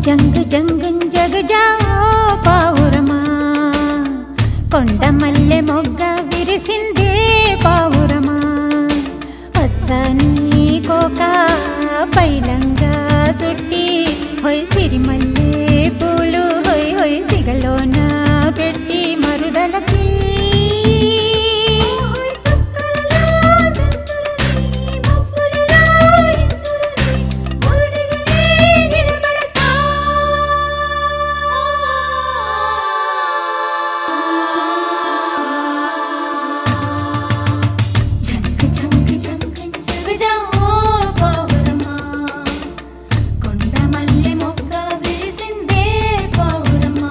జంగు జంగు జగజా పావురమా కొండ మల్లె మొగ్గ విరిసిందే పావురమా పచ్చని కోక పైలంగా చుట్టి హొయ్ సిరిమల్లె పూలు హొయ్ హొయ్ సిగలోన పెట్టి మరుదలకి చంక్ చంక్ చంక్ జగజా ఓ పావురమా కొండ మల్లె మొగ్గ విరిసిందే పావురమా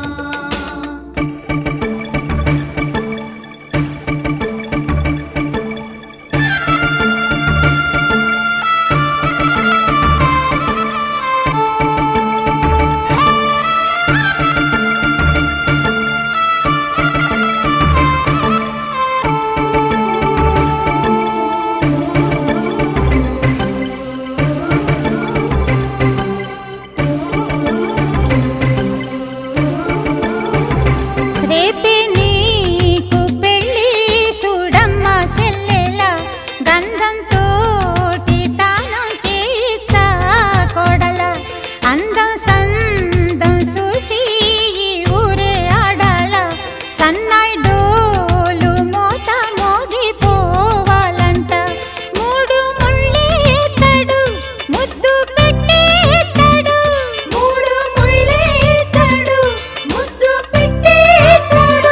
రేపే నీకు పెళ్ళి చూడమ్మ చెల్లెలా గంధంతోటి తానం చేయిస్తా కోడల అందం సందం చూసి ఈ ఊరే ఆడాల సన్నాయి డోలు మోత మోగిపోవాలంట మూడు ముళ్ళేతడు ముద్దు పెట్టేతడు మూడు ముళ్ళేతడు ముద్దు పెట్టేతడు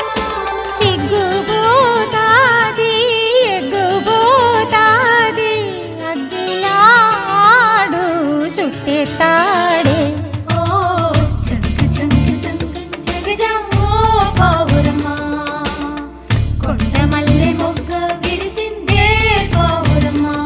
సిగ్గుబోతాది ఎగ్గుబోతాది అగ్గిలాడు సుట్టెత్తాడే ఓ చంక్ చంక్ చంక్ జగజా ఓ పావురమా కొండ మల్లె మొగ్గ విరిసిందే పావురమా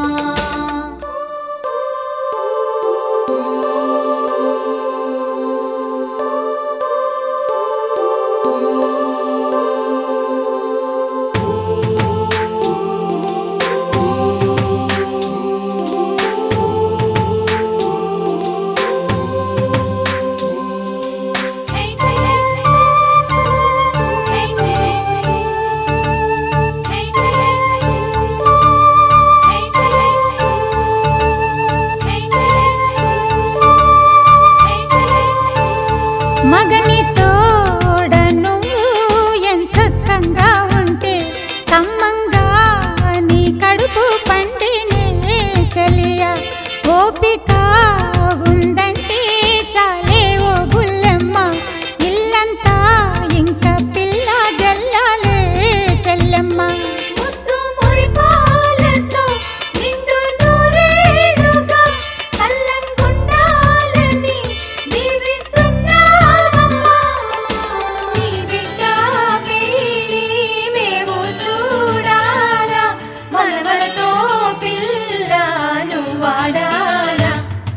మగని తోడ నువ్వు ఎంచక్కంగా ఉంటే కమ్మంగా నీ కడుపు పండినే చలియా ఓపిక ఉందంటే చాలే ఓ బుల్లెమ్మ ఇల్లంతా ఇంకా పిల్ల జల్లాలే చెల్లెమ్మ ముద్దు మురిపాలతో నిండు నూరేళ్లుగా సల్లంగుండాలని దీవిస్తున్నామమ్మా. నీ బిడ్డ పెళ్ళి మేము చూడాలా, మనవలతో పిల్లను వాడాలా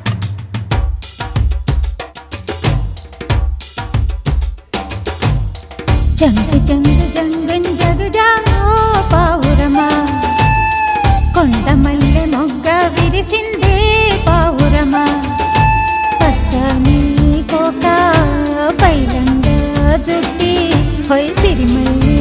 జంగు జంగు జంగం జగజా పావురమా కొండ మల్లె మొగ్గ విరిసిందే పావురమా పచ్చని కోక పైలంగా జుట్టి హొయ్ సిరిమల్లి